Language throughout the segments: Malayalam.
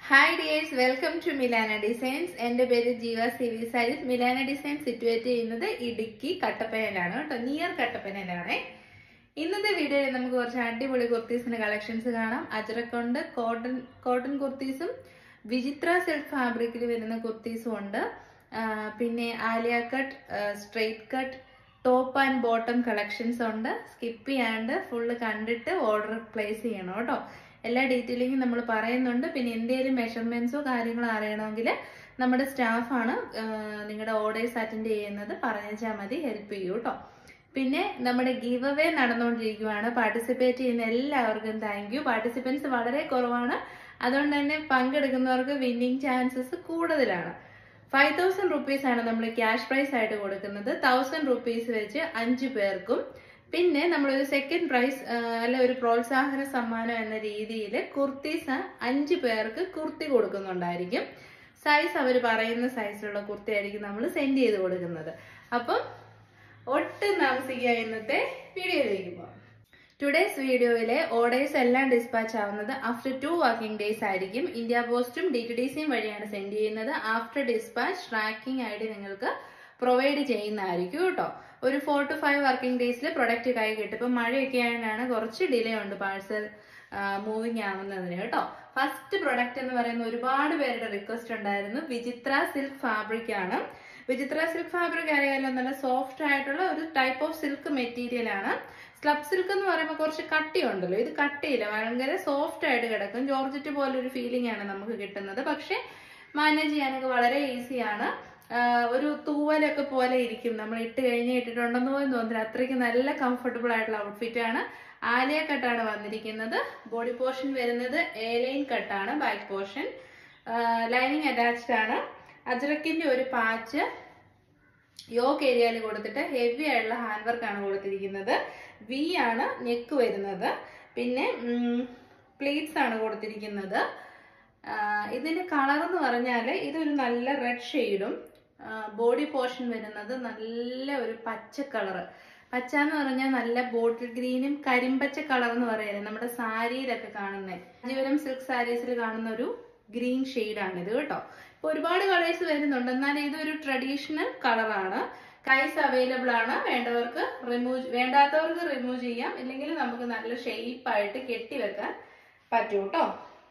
hi dears welcome to Milana designs എൻ്റെ പേര് Jeeva C V saris Milana design situate ചെയ്യുന്നത് ഇടുക്കി കട്ടപ്പനയിലാണ് കേട്ടോ നിയർ കട്ടപ്പനയിലാണ് ഇന്നത്തെ വീഡിയോയിൽ നമുക്ക് കുറച്ച് അടിപൊളി കുർത്തീസിന്റെ കളക്ഷൻസ് കാണാം അജറക്കൊണ്ട് കോട്ടൺ കോട്ടൺ കുർത്തീസും വിചിത്ര സിൽക്ക് ഫാബ്രിക്കിൽ വരുന്ന കുർത്തീസും ഉണ്ട് ആ, പിന്നെ Alia cut straight cut top and bottom collections ഉണ്ട് സ്കിപ്പ് ചെയ്യാണ്ട് ഫുള്ള് കണ്ടിട്ട് ഓർഡർ പ്ലേസ് ചെയ്യണം കേട്ടോ എല്ലാ ഡീറ്റെയിലിങ്ങും നമ്മൾ പറയുന്നുണ്ട് പിന്നെ എന്തെങ്കിലും മെഷർമെന്റ്സോ കാര്യങ്ങളോ അറിയണമെങ്കിൽ നമ്മുടെ സ്റ്റാഫാണ് നിങ്ങളുടെ ഓർഡേഴ്സ് അറ്റൻഡ് ചെയ്യുന്നത് പറഞ്ഞാൽ മതി ഹെൽപ്പ് ചെയ്യൂ കേട്ടോ പിന്നെ നമ്മുടെ ഗീവ് അവേ നടന്നുകൊണ്ടിരിക്കുകയാണ് പാർട്ടിസിപ്പേറ്റ് ചെയ്യുന്ന എല്ലാവർക്കും താങ്ക് യു പാർട്ടിസിപ്പൻസ് വളരെ കുറവാണ് അതുകൊണ്ട് തന്നെ പങ്കെടുക്കുന്നവർക്ക് വിന്നിങ് ചാൻസസ് കൂടുതലാണ് ഫൈവ് തൗസൻഡ് റുപ്പീസ് ആണ് നമ്മൾ ക്യാഷ് പ്രൈസ് ആയിട്ട് കൊടുക്കുന്നത് തൗസൻഡ് റുപ്പീസ് വെച്ച് അഞ്ച് പേർക്കും പിന്നെ നമ്മളൊരു സെക്കൻഡ് പ്രൈസ് അല്ല ഒരു പ്രോത്സാഹന സമ്മാനം എന്ന രീതിയിൽ കുർത്തീസ് അഞ്ച് പേർക്ക് കുർത്തി കൊടുക്കുന്നുണ്ടായിരിക്കും സൈസ് അവർ പറയുന്ന സൈസിലുള്ള കുർത്തി ആയിരിക്കും നമ്മൾ സെൻഡ് ചെയ്ത് കൊടുക്കുന്നത് അപ്പം ഒട്ടും താമസിക്കുക ഇന്നത്തെ വീഡിയോയിലേക്ക് പോകാം ടുഡേസ് വീഡിയോയിലെ ഓർഡേഴ്സ് എല്ലാം ഡിസ്പാച്ച് ആവുന്നത് ആഫ്റ്റർ ടു വർക്കിംഗ് ഡേയ്സ് ആയിരിക്കും ഇന്ത്യ പോസ്റ്റും ഡി ടി ഡി സിയും വഴിയാണ് സെൻഡ് ചെയ്യുന്നത് after dispatch tracking I D നിങ്ങൾക്ക് പ്രൊവൈഡ് ചെയ്യുന്നതായിരിക്കും കേട്ടോ ഒരു ഫോർ ടു ഫൈവ് വർക്കിംഗ് ഡേയ്സിൽ പ്രൊഡക്റ്റ് കൈ കിട്ടും ഇപ്പം മഴയൊക്കെ ആയതുകൊണ്ടാണ് കുറച്ച് ഡിലേ ഉണ്ട് പാഴ്സൽ മൂവിങ് ആവുന്നതിന് കേട്ടോ ഫസ്റ്റ് പ്രൊഡക്റ്റ് എന്ന് പറയുന്ന ഒരുപാട് പേരുടെ റിക്വസ്റ്റ് ഉണ്ടായിരുന്നു വിചിത്ര സിൽക്ക് ഫാബ്രിക് ആണ് വിചിത്ര സിൽക്ക് ഫാബ്രിക് അറിയാലോ നല്ല സോഫ്റ്റ് ആയിട്ടുള്ള ഒരു ടൈപ്പ് ഓഫ് സിൽക്ക് മെറ്റീരിയൽ ആണ് സ്ലബ് സിൽക്ക് എന്ന് പറയുമ്പോൾ കുറച്ച് കട്ടിയുണ്ടല്ലോ ഇത് കട്ടിയില്ല ഭയങ്കര സോഫ്റ്റ് ആയിട്ട് കിടക്കും ജോർജറ്റ് പോലെ ഒരു ഫീലിംഗ് ആണ് നമുക്ക് കിട്ടുന്നത് പക്ഷെ മാനേജ് ചെയ്യാനൊക്കെ വളരെ ഈസിയാണ് ഒരു തൂവലൊക്കെ പോലെ ഇരിക്കും നമ്മൾ ഇട്ട് കഴിഞ്ഞ് ഇട്ടിട്ടുണ്ടെന്ന് പോലും തോന്നില്ല അത്രയ്ക്ക് നല്ല കംഫർട്ടബിൾ ആയിട്ടുള്ള ഔട്ട്ഫിറ്റ് ആണ് ആലിയ കട്ടാണ് വന്നിരിക്കുന്നത് ബോഡി പോർഷൻ വരുന്നത് എ ലൈൻ കട്ടാണ് ബാക്ക് പോർഷൻ ലൈനിങ് അറ്റാച്ച്ഡ് ആണ് അജ്രക്കിന്റെ ഒരു പാച്ച് യോക്ക് ഏരിയയിൽ കൊടുത്തിട്ട് ഹെവി ആയിട്ടുള്ള ഹാൻഡ് വർക്ക് ആണ് കൊടുത്തിരിക്കുന്നത് വി ആണ് നെക്ക് വരുന്നത് പിന്നെ പ്ലീറ്റ്സ് ആണ് കൊടുത്തിരിക്കുന്നത് ഇതിന്റെ കളർ എന്ന് പറഞ്ഞാൽ ഇതൊരു നല്ല റെഡ് ഷെയ്ഡും ബോഡി പോർഷൻ വരുന്നത് നല്ല ഒരു പച്ച കളറ് പച്ച എന്ന് പറഞ്ഞാൽ നല്ല ബോട്ടിൽ ഗ്രീനും കരിമ്പച്ച കളർ എന്ന് പറയുന്നത് നമ്മുടെ സാരിയിലൊക്കെ കാണുന്ന ജീവനം സിൽക്ക് സാരീസിൽ കാണുന്ന ഒരു ഗ്രീൻ ഷെയ്ഡാണ് ഇത് കേട്ടോ ഇപ്പൊ ഒരുപാട് കളേഴ്സ് വരുന്നുണ്ട് എന്നാൽ ഇതൊരു ട്രഡീഷണൽ കളറാണ് കൈസ് അവൈലബിൾ ആണ് വേണ്ടവർക്ക് റിമൂവ് വേണ്ടാത്തവർക്ക് റിമൂവ് ചെയ്യാം ഇല്ലെങ്കിൽ നമുക്ക് നല്ല ഷേപ്പായിട്ട് കെട്ടി വെക്കാൻ പറ്റും കേട്ടോ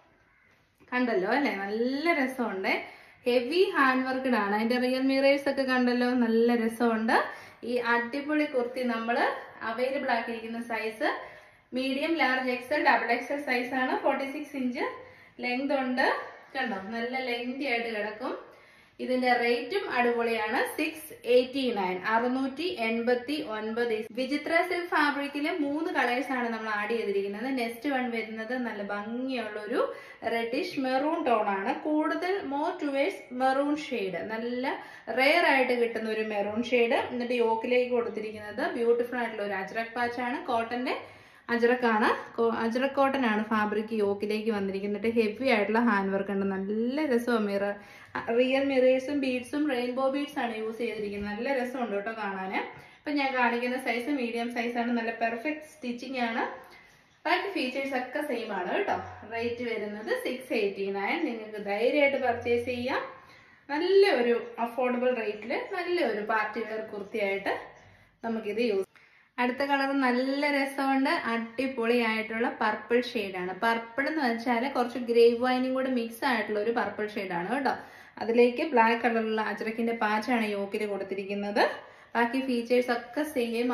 കണ്ടല്ലോ അല്ലെ നല്ല രസമുണ്ട് ഹെവി ഹാൻഡ് വർക്ക്ഡ് ആണ് അതിന്റെ റിയൽ മിറേഴ്സ് ഒക്കെ കണ്ടല്ലോ നല്ല രസമുണ്ട് ഈ അടിപൊളി കുർത്തി നമ്മൾ അവൈലബിൾ ആക്കിയിരിക്കുന്ന size medium large XL double XL size ആണ് ഫോർട്ടി സിക്സ് ഇഞ്ച് ലെങ്ത് ഉണ്ട് കണ്ടോ നല്ല ലെങ്തി ആയിട്ട് കിടക്കും ഇതിന്റെ റേറ്റും അടിപൊളിയാണ് സിക്സ് എയ്റ്റി നയൻ അറുന്നൂറ്റി എൺപത്തി ഒൻപത് വിചിത്ര സിൽക്ക് ഫാബ്രിക്കില് മൂന്ന് കളേഴ്സ് ആണ് നമ്മൾ ആഡ് ചെയ്തിരിക്കുന്നത് നെക്സ്റ്റ് വൺ വരുന്നത് നല്ല ഭംഗിയുള്ള ഒരു റെഡിഷ് മെറൂൺ ടോൺ ആണ് കൂടുതൽ മോർ ടുവേഴ്സ് മെറൂൺ ഷെയ്ഡ് നല്ല റെയർ ആയിട്ട് കിട്ടുന്ന ഒരു മെറൂൺ ഷെയ്ഡ് എന്നിട്ട് യോക്കിലേക്ക് കൊടുത്തിരിക്കുന്നത് ബ്യൂട്ടിഫുൾ ആയിട്ടുള്ള ഒരു അജ്രക് പാച്ച് ആണ് കോട്ടന്റെ അജ്രക്കാണ് അജ്രക് കോട്ടൺ ആണ് ഫാബ്രിക് യോക്കിലേക്ക് വന്നിരിക്കുന്നത് ഹെവി ആയിട്ടുള്ള ഹാൻഡ് വർക്ക് ഉണ്ട് നല്ല രസമാണ് മിറർ റിയൽ മിറേഴ്സും ബീഡ്സും റെയിൻബോ ബീഡ്സ് ആണ് യൂസ് ചെയ്തിരിക്കുന്നത് നല്ല രസമുണ്ട് കേട്ടോ കാണാൻ അപ്പൊ ഞാൻ കാണിക്കുന്ന സൈസ് മീഡിയം സൈസ് ആണ് നല്ല പെർഫെക്റ്റ് സ്റ്റിച്ചിങ് ആണ് ബാക്കി ഫീച്ചേഴ്സ് ഒക്കെ സെയിം ആണ് കേട്ടോ റേറ്റ് വരുന്നത് സിക്സ് എയ്റ്റി നയൻ നിങ്ങൾക്ക് ധൈര്യമായിട്ട് പർച്ചേസ് ചെയ്യാം നല്ല ഒരു അഫോർഡബിൾ റേറ്റിൽ നല്ല ഒരു പാർട്ടി വെയർ കുർത്തിയായിട്ട് നമുക്കിത് യൂസ് അടുത്ത കളർ നല്ല രസമുണ്ട് അടിപൊളിയായിട്ടുള്ള പർപ്പിൾ ആണ് പർപ്പിൾ എന്ന് വെച്ചാൽ കുറച്ച് ഗ്രേവ് വൈനും കൂടെ മിക്സ് ആയിട്ടുള്ള ഒരു പർപ്പിൾ ആണ് കേട്ടോ അതിലേക്ക് ബ്ലാക്ക് കളറുള്ള അജ്രക്കിന്റെ പാച്ചാണ് യോക്കിൽ കൊടുത്തിരിക്കുന്നത് ബാക്കി ഫീച്ചേഴ്സ് ഒക്കെ സെയിം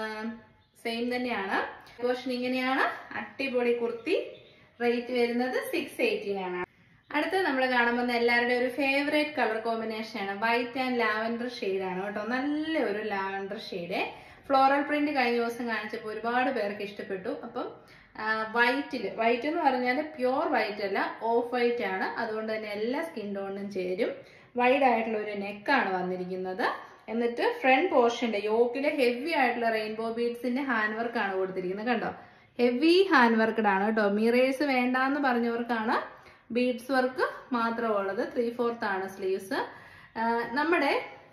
സെയിം തന്നെയാണ് പോർഷൻ ഇങ്ങനെയാണ് അടിപൊളി കുർത്തി റേറ്റ് വരുന്നത് സിക്സ് എയ്റ്റീനാണ് അടുത്ത നമ്മൾ കാണുമ്പോൾ എല്ലാവരുടെയും ഒരു ഫേവറേറ്റ് കളർ കോമ്പിനേഷൻ ആണ് വൈറ്റ് ആൻഡ് ലാവൻഡർ ആണ് കേട്ടോ നല്ല ഒരു ലാവൻഡർ ഷെയ്ഡ് ഫ്ലോറൽ പ്രിന്റ് കഴിഞ്ഞ ദിവസം കാണിച്ചപ്പോൾ ഒരുപാട് പേർക്ക് ഇഷ്ടപ്പെട്ടു അപ്പം വൈറ്റിൽ വൈറ്റ് എന്ന് പറഞ്ഞാൽ പ്യുവർ വൈറ്റ് അല്ല ഓഫ് വൈറ്റ് ആണ് അതുകൊണ്ട് തന്നെ എല്ലാ സ്കിൻ ടോണിനും ചേരും വൈഡ് ആയിട്ടുള്ള ഒരു നെക്കാണ് വന്നിരിക്കുന്നത് എന്നിട്ട് ഫ്രണ്ട് പോർഷന്റെ യോക്കിലെ ഹെവി ആയിട്ടുള്ള റെയിൻബോ ബീഡ്സിന്റെ ഹാൻഡ് വർക്ക് ആണ് കൊടുത്തിരിക്കുന്നത് കണ്ടോ ഹെവി ഹാൻഡ് വർക്ക്ഡ് ആണ് കേട്ടോ മിറേഴ്സ് വേണ്ടാന്ന് പറഞ്ഞവർക്കാണ് ബീഡ്സ് വർക്ക് മാത്രമുള്ളത് ത്രീ ഫോർത്ത് ആണ് സ്ലീവ്സ് നമ്മുടെ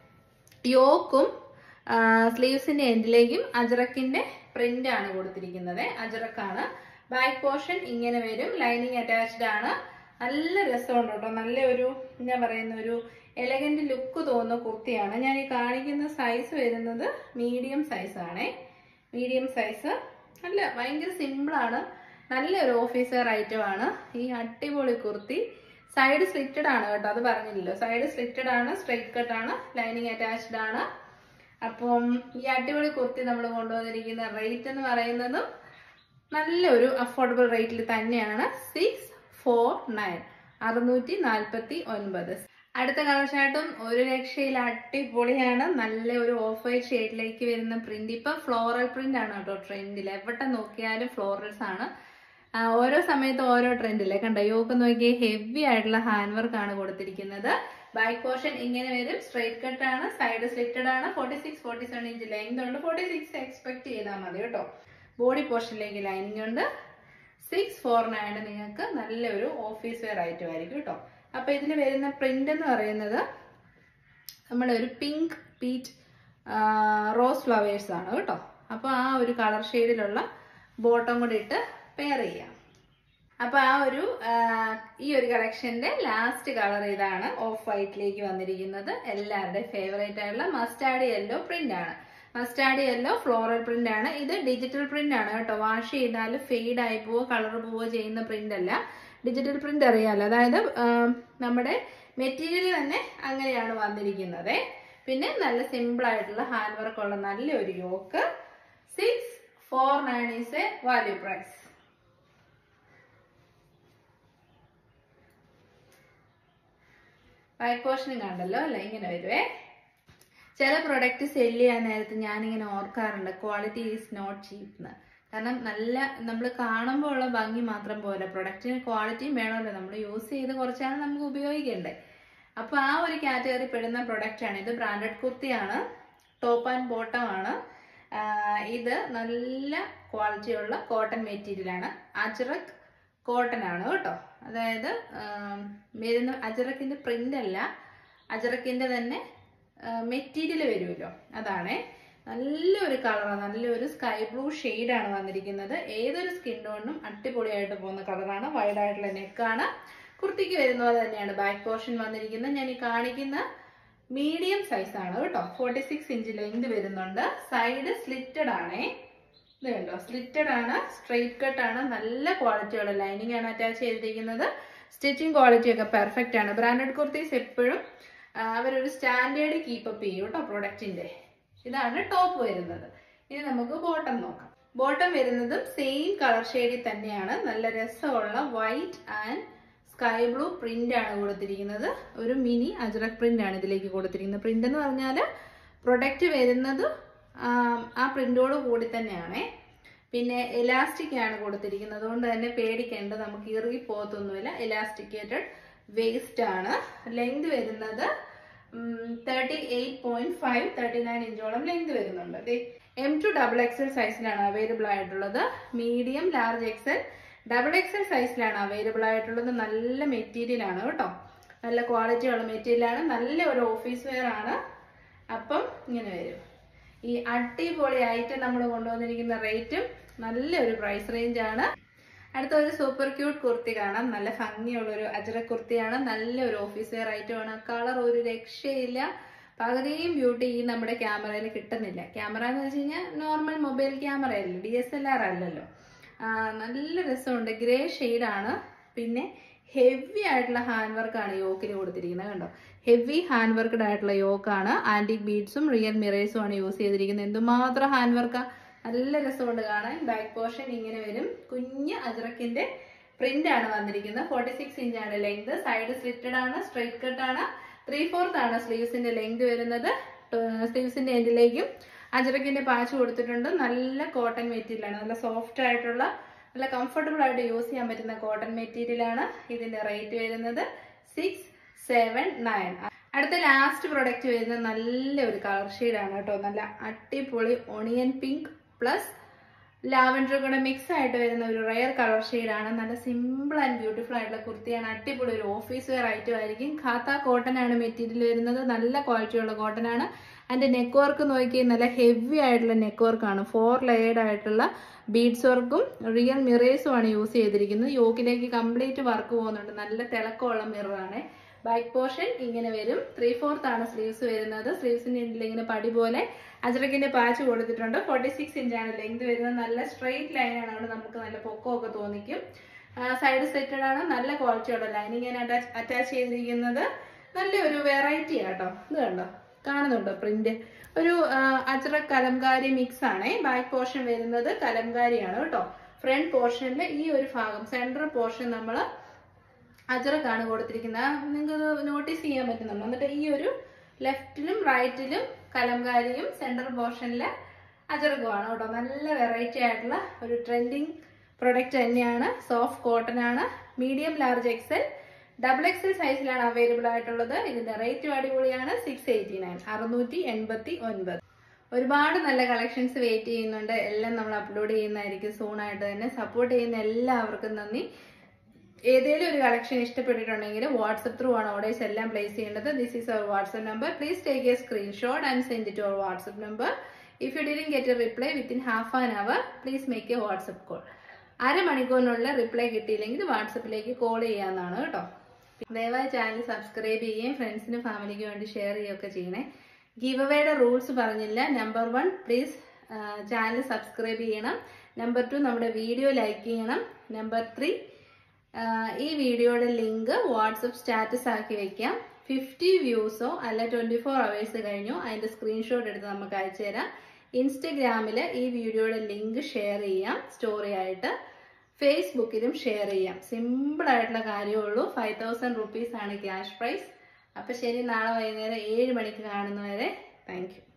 യോക്കും സ്ലീവ്സിന്റെ എൻഡിലേക്കും അജറക്കിന്റെ പ്രിന്റ് ആണ് കൊടുത്തിരിക്കുന്നത് അജറക്കാണ് ബാക്ക് പോർഷൻ ഇങ്ങനെ വരും ലൈനിങ് അറ്റാച്ച്ഡ് ആണ് നല്ല രസമുണ്ട് കേട്ടോ നല്ല ഒരു എന്താ പറയുന്ന ഒരു എലഗന്റ് ലുക്ക് തോന്നുന്ന കുർത്തിയാണ് ഞാൻ ഈ കാണിക്കുന്ന സൈസ് വരുന്നത് മീഡിയം സൈസ് ആണേ മീഡിയം സൈസ് നല്ല ഭയങ്കര സിമ്പിളാണ് നല്ലൊരു ഓഫീസർ ഐറ്റം ആണ് ഈ അടിപൊളി കുർത്തി സൈഡ് സ്ലിറ്റഡ് ആണ് കേട്ടോ അത് പറഞ്ഞില്ലല്ലോ സൈഡ് സ്ലിറ്റഡ് ആണ് സ്ട്രെയിറ്റ് കട്ട് ആണ് ലൈനിങ് അറ്റാച്ച്ഡ് ആണ് അപ്പം ഈ അടിപൊളി കുർത്തി നമ്മൾ കൊണ്ടുവന്നിരിക്കുന്ന റേറ്റ് എന്ന് പറയുന്നതും നല്ലൊരു അഫോർഡബിൾ റേറ്റിൽ തന്നെയാണ് സിക്സ് ഫോർ നയൻ അറുന്നൂറ്റി നാൽപ്പത്തി ഒൻപത് അടുത്ത കളർ ഷർട്ടും ഒരു രക്ഷയിൽ അടിപൊളിയാണ് നല്ല ഒരു ഓഫ് വൈറ്റ് ഷെയ്ഡിലേക്ക് വരുന്ന പ്രിന്റ് ഇപ്പൊ ഫ്ലോറൽ പ്രിന്റ് ആണ് കേട്ടോ ട്രെൻഡിൽ എവിടെ നോക്കിയാലും ഫ്ലോറൽസ് ആണ് ആ, ഓരോ സമയത്ത് ഓരോ ട്രെൻഡില്ലേ കണ്ടോ യോക്ക് നോക്കി ഹെവി ആയിട്ടുള്ള ഹാൻഡ് വർക്ക് ആണ് കൊടുത്തിരിക്കുന്നത് ബാക്ക് പോർഷൻ ഇങ്ങനെ വരും സ്ട്രൈറ്റ് കട്ട് ആണ് സൈഡ് സ്ലിറ്റഡ് ആണ് forty six forty seven inch length ഉണ്ട് ഫോർട്ടി സിക്സ് എക്സ്പെക്ട് ചെയ്താൽ മതി കേട്ടോ ബോഡി പോർഷനിലേക്ക് ലൈനിങ് ഉണ്ട് സിക്സ് ഫോർ നയൻ നിങ്ങൾക്ക് നല്ലൊരു ഓഫീസ് വെയർ ഐറ്റം ആയിരിക്കും കേട്ടോ അപ്പൊ ഇതിൽ വരുന്ന പ്രിന്റ് എന്ന് പറയുന്നത് നമ്മുടെ ഒരു പിങ്ക് പീച്ച് റോസ് ഫ്ലവേഴ്സ് ആണ് കേട്ടോ അപ്പൊ ആ ഒരു കളർ ഷെയ്ഡിലുള്ള ബോട്ടം കൂടി ഇട്ട് പെയർ ചെയ്യാം അപ്പൊ ആ ഒരു ആ, ഈ ഒരു കളക്ഷന്റെ ലാസ്റ്റ് കളർ ഇതാണ് ഓഫ് വൈറ്റിലേക്ക് വന്നിരിക്കുന്നത് എല്ലാവരുടെയും ഫേവറേറ്റ് ആയിട്ടുള്ള മസ്റ്റാർഡ് യെല്ലോ പ്രിന്റ് ആണ് മസ്റ്റാർഡ് യെല്ലോ ഫ്ലോറൽ പ്രിന്റ് ആണ് ഇത് ഡിജിറ്റൽ പ്രിന്റ് ആണ് കേട്ടോ വാഷ് ചെയ്താൽ ഫെയ്ഡ് ആയി പോവോ കളർ പോവോ ചെയ്യുന്ന പ്രിന്റ് അല്ല ഡിജിറ്റൽ പ്രിന്റ് അറിയാലോ അതായത് ആ, നമ്മുടെ മെറ്റീരിയൽ തന്നെ അങ്ങനെയാണ് വന്നിരിക്കുന്നത് പിന്നെ നല്ല സിമ്പിൾ ആയിട്ടുള്ള ഹാൻഡ് വർക്ക് ഉള്ള നല്ലൊരു yoke six four nine is a value price white പോർഷനും കണ്ടല്ലോ അല്ല ഇങ്ങനെ വരുവേ ചില പ്രൊഡക്റ്റ് സെല് ചെയ്യാൻ നേരത്ത് ഞാനിങ്ങനെ ഓർക്കാറുണ്ട് ക്വാളിറ്റി ഈസ് നോട്ട് ചീപ്പ് എന്ന് കാരണം നല്ല നമ്മൾ കാണുമ്പോൾ ഉള്ള ഭംഗി മാത്രം പോലെ പ്രൊഡക്റ്റിന് ക്വാളിറ്റിയും വേണമല്ലോ നമ്മൾ യൂസ് ചെയ്ത് കുറച്ചാണ് നമുക്ക് ഉപയോഗിക്കണ്ടേ അപ്പൊ ആ ഒരു കാറ്റഗറി പെടുന്ന പ്രൊഡക്റ്റ് ആണ് ഇത് ബ്രാൻഡഡ് കുർത്തിയാണ് ടോപ്പ് ആൻഡ് ബോട്ടം ആണ് ആഹ് ഇത് നല്ല ക്വാളിറ്റിയുള്ള കോട്ടൺ മെറ്റീരിയൽ ആണ് അജ്രക് കോട്ടൺ ആണ് കേട്ടോ അതായത് ആം, വരുന്ന അജറക്കിന്റെ പ്രിന്റ് അല്ല അജറക്കിന്റെ തന്നെ മെറ്റീരിയൽ വരുമല്ലോ അതാണേ നല്ലൊരു കളറാണ് നല്ലൊരു സ്കൈ ബ്ലൂ ആണ് വന്നിരിക്കുന്നത് ഏതൊരു സ്കിൻ ടോണിനും അടിപൊളിയായിട്ട് പോകുന്ന കളറാണ് വൈഡ് ആയിട്ടുള്ള നെക്കാണ് കുർത്തിക്ക് വരുന്ന പോലെ തന്നെയാണ് ബാക്ക് പോർഷൻ വന്നിരിക്കുന്നത് ഞാൻ ഈ കാണിക്കുന്ന മീഡിയം സൈസ് ആണ് കേട്ടോ ഫോർട്ടി സിക്സ് ഇഞ്ച് ലെങ്ത് വരുന്നുണ്ട് സൈഡ് സ്ലിറ്റഡ് ആണേ ഇത് കണ്ടോ സ്ലിറ്റഡ് ആണ് സ്ട്രെയിറ്റ് കട്ട് ആണ് നല്ല ക്വാളിറ്റിയുള്ള ലൈനിങ് ആണ് അറ്റാച്ച് ചെയ്തിരിക്കുന്നത് സ്റ്റിച്ചിങ് ക്വാളിറ്റി ഒക്കെ പെർഫെക്റ്റ് ആണ് ബ്രാൻഡഡ് കുർത്തീസ് എപ്പോഴും ആ, അവരൊരു സ്റ്റാൻഡേർഡ് കീപ്പപ്പ് ചെയ്യും കേട്ടോ പ്രൊഡക്റ്റിന്റെ ഇതാണ് ടോപ്പ് വരുന്നത് ഇനി നമുക്ക് ബോട്ടം നോക്കാം ബോട്ടം വരുന്നതും സെയിം കളർ ഷെയ്ഡിൽ തന്നെയാണ് നല്ല രസമുള്ള white and sky blue print ആണ് കൊടുത്തിരിക്കുന്നത് ഒരു മിനി അജ്രക് പ്രിന്റ് ആണ് ഇതിലേക്ക് കൊടുത്തിരിക്കുന്നത് പ്രിന്റ് എന്ന് പറഞ്ഞാൽ പ്രൊഡക്റ്റ് വരുന്നത് ആം, ആ പ്രിന്റോട് കൂടി തന്നെയാണേ പിന്നെ എലാസ്റ്റിക് ആണ് കൊടുത്തിരിക്കുന്നത് അതുകൊണ്ട് തന്നെ പേടിക്കേണ്ട നമുക്ക് ഇറുകി പോകത്തൊന്നുമില്ല എലാസ്റ്റിക്കേറ്റഡ് വേസ്റ്റ് ആണ് ലെങ്ത് വരുന്നത് thirty eight point five thirty nine ഇഞ്ചോളം ലെങ്ത് വരുന്നുണ്ട് എം ടു ഡബിൾ എക്സൽ സൈസിലാണ് അവൈലബിൾ ആയിട്ടുള്ളത് medium large XL double XL സൈസിലാണ് അവൈലബിൾ ആയിട്ടുള്ളത് നല്ല മെറ്റീരിയൽ ആണ് കേട്ടോ നല്ല ക്വാളിറ്റി ഉള്ള മെറ്റീരിയൽ ആണ് നല്ല ഒരു ഓഫീസ് വെയർ ആണ് അപ്പം ഇങ്ങനെ വരും ഈ അടിപൊളി ഐറ്റം നമ്മൾ കൊണ്ടുവന്നിരിക്കുന്ന റേറ്റും നല്ലൊരു പ്രൈസ് റേഞ്ച് ആണ് അടുത്ത ഒരു സൂപ്പർ ക്യൂട്ട് കുർത്തി കാണാം നല്ല ഭംഗിയുള്ള ഒരു അജറ കുർത്തിയാണ് നല്ലൊരു ഓഫീസ് വെയർ ഐറ്റം ആണ് കളർ ഒരു രക്ഷയില്ല പകുതിയും ബ്യൂട്ടി ഈ നമ്മുടെ ക്യാമറയിൽ കിട്ടുന്നില്ല ക്യാമറ എന്ന് വെച്ച് കഴിഞ്ഞാൽ നോർമൽ മൊബൈൽ ക്യാമറ അല്ലല്ലോ ഡി എസ് എൽ ആർ അല്ലല്ലോ ആ, നല്ല രസമുണ്ട് ഗ്രേ ആണ് പിന്നെ ഹെവി ആയിട്ടുള്ള ഹാൻഡ് വർക്കാണ് യോക്കിൽ കൊടുത്തിരിക്കുന്നത് കണ്ടോ ഹെവി ഹാൻഡ് വർക്ക്ഡ് ആയിട്ടുള്ള യോക്കാണ് ആന്റിക് ബീഡ്സും റിയൽ മിറേഴ്സും ആണ് യൂസ് ചെയ്തിരിക്കുന്നത് എന്തുമാത്രം ഹാൻഡ് വർക്കാ നല്ല രസമുണ്ട് കാണാൻ ബാക്ക് പോർഷൻ ഇങ്ങനെ വരും കുഞ്ഞ് അജ്രക്കിന്റെ പ്രിന്റ് ആണ് വന്നിരിക്കുന്നത് ഫോർട്ടി സിക്സ് ഇഞ്ച് ആണ് ലെങ്ത് സൈഡ് സ്ലിറ്റഡ് ആണ് സ്ട്രൈറ്റ് കട്ട് ആണ് ത്രീ ഫോർത്ത് ആണ് സ്ലീവ്സിന്റെ ലെങ്ത് വരുന്നത് സ്ലീവ്സിന്റെ എൻഡിലേക്കും അജറക്കിന്റെ പാച്ച് കൊടുത്തിട്ടുണ്ട് നല്ല കോട്ടൺ മെറ്റീരിയൽ ആണ് നല്ല സോഫ്റ്റ് ആയിട്ടുള്ള നല്ല കംഫർട്ടബിൾ ആയിട്ട് യൂസ് ചെയ്യാൻ പറ്റുന്ന കോട്ടൺ മെറ്റീരിയൽ ആണ് ഇതിന്റെ റേറ്റ് വരുന്നത് സിക്സ് സെവൻ നയൻ അടുത്ത ലാസ്റ്റ് പ്രൊഡക്റ്റ് വരുന്നത് നല്ല ഒരു കളർ ആണ് കേട്ടോ നല്ല അടിപൊളി ഒണിയൻ പിങ്ക് പ്ലസ് ലാവൻഡർ കൂടെ മിക്സ് ആയിട്ട് വരുന്ന ഒരു റയർ കളർ ഷെയ്ഡാണ് നല്ല സിമ്പിൾ ആൻഡ് ബ്യൂട്ടിഫുൾ ആയിട്ടുള്ള കുർത്തിയാണ് അടിപൊളി ഒരു ഓഫീസ് വെയർ ഐറ്റം ആയിരിക്കും ഖാത്ത കോട്ടൺ ആണ് മെറ്റീരിയൽ വരുന്നത് നല്ല ക്വാളിറ്റിയുള്ള കോട്ടൺ ആണ് അതിന്റെ നെക്ക് വർക്ക് നോക്കി നല്ല ഹെവി ആയിട്ടുള്ള നെക്ക് വർക്കാണ് ഫോർ ലെയർഡ് ആയിട്ടുള്ള ബീഡ്സ് വർക്കും റിയൽ മിറേഴ്സും ആണ് യൂസ് ചെയ്തിരിക്കുന്നത് യോക്കിലേക്ക് കംപ്ലീറ്റ് വർക്ക് പോകുന്നുണ്ട് നല്ല തിളക്കമുള്ള മിററാണ് ബാക്ക് പോർഷൻ ഇങ്ങനെ വരും ത്രീ ഫോർത്ത് ആണ് സ്ലീവ്സ് വരുന്നത് സ്ലീവ്സിന്റെ ഇങ്ങനെ പടി പോലെ അജറക്കിന്റെ പാച്ച് കൊടുത്തിട്ടുണ്ട് ഫോർട്ടി സിക്സ് ഇഞ്ചാണ് ലെങ്ത് വരുന്നത് നല്ല സ്ട്രെയിറ്റ് ലൈൻ ആണ് അവിടെ നമുക്ക് നല്ല പൊക്കമൊക്കെ തോന്നിക്കും സൈഡ് സെറ്റഡ് ആണ് നല്ല ക്വാളിറ്റിയുള്ള ലൈനിങ് ഞാൻ അറ്റാച്ച് ചെയ്തിരിക്കുന്നത് നല്ലൊരു വെറൈറ്റി ആട്ടോ ഇത് കണ്ടോ കാണുന്നുണ്ടോ പ്രിന്റ് ഒരു അജ്രക് കലംകാരി മിക്സ് ആണ് ബാക്ക് പോർഷൻ വരുന്നത് കലംകാരിയാണ് കേട്ടോ ഫ്രണ്ട് പോർഷനിൽ ഈ ഒരു ഭാഗം സെൻട്രൽ പോർഷൻ നമ്മൾ അജറക്കാണ് കൊടുത്തിരിക്കുന്നത് നിങ്ങൾക്ക് നോട്ടീസ് ചെയ്യാൻ പറ്റുന്നുണ്ട് എന്നിട്ട് ഈ ഒരു ലെഫ്റ്റിലും റൈറ്റിലും കലംകാരിയും സെൻട്രൽ പോർഷനിൽ അജറക്കുമാണ് കേട്ടോ നല്ല വെറൈറ്റി ആയിട്ടുള്ള ഒരു ട്രെൻഡിങ് പ്രൊഡക്റ്റ് തന്നെയാണ് സോഫ്റ്റ് കോട്ടൺ ആണ് medium large XL double XL സൈസിലാണ് അവൈലബിൾ ആയിട്ടുള്ളത് ഇതിന്റെ റേറ്റും അടിപൊളിയാണ് സിക്സ് എയ്റ്റി നയൻ അറുന്നൂറ്റി എൺപത്തി ഒൻപത് ഒരുപാട് നല്ല കളക്ഷൻസ് വെയിറ്റ് ചെയ്യുന്നുണ്ട് എല്ലാം നമ്മൾ അപ്ലോഡ് ചെയ്യുന്നതായിരിക്കും സൂണായിട്ട് തന്നെ സപ്പോർട്ട് ചെയ്യുന്ന എല്ലാവർക്കും നന്ദി ഏതെങ്കിലും ഒരു കളക്ഷൻ ഇഷ്ടപ്പെട്ടിട്ടുണ്ടെങ്കിൽ വാട്സപ്പ് ത്രൂ ആണ് ഓർഡേഴ്സ് എല്ലാം പ്ലേസ് ചെയ്യേണ്ടത് this is our WhatsApp number please take a screenshot and send it our WhatsApp number if you didn't get a reply within half an hour please make a WhatsApp call അരമണിക്കൂറിനുള്ള റിപ്ലൈ കിട്ടിയില്ലെങ്കിൽ വാട്സപ്പിലേക്ക് കോൾ ചെയ്യാവുന്നതാണ് കേട്ടോ ദയവായി ചാനൽ സബ്സ്ക്രൈബ് ചെയ്യുകയും ഫ്രണ്ട്സിനും ഫാമിലിക്കും വേണ്ടി ഷെയർ ചെയ്യുകയൊക്കെ ചെയ്യണേ ഗീവ് അവയുടെ റൂൾസ് പറഞ്ഞില്ല number one please channel subscribe ചെയ്യണം നമ്പർ ടു നമ്മുടെ വീഡിയോ ലൈക്ക് ചെയ്യണം നമ്പർ ത്രീ ഈ വീഡിയോയുടെ ലിങ്ക് വാട്സപ്പ് സ്റ്റാറ്റസ് ആക്കി വെക്കാം ഫിഫ്റ്റി വ്യൂസോ അല്ല ട്വൻറ്റി ഫോർ അവേഴ്സ് കഴിഞ്ഞോ അതിൻ്റെ സ്ക്രീൻഷോട്ട് എടുത്ത് നമുക്ക് അയച്ചു തരാം ഇൻസ്റ്റഗ്രാമിൽ ഈ വീഡിയോയുടെ ലിങ്ക് ഷെയർ ചെയ്യാം സ്റ്റോറി ആയിട്ട് ഫേസ്ബുക്കിലും ഷെയർ ചെയ്യാം സിമ്പിൾ ആയിട്ടുള്ള കാര്യമുള്ളൂ ഫൈവ് തൗസൻഡ് റുപ്പീസ് ആണ് ക്യാഷ് പ്രൈസ് അപ്പം ശരി നാളെ വൈകുന്നേരം ഏഴ് മണിക്ക് കാണുന്നവരെ താങ്ക് യു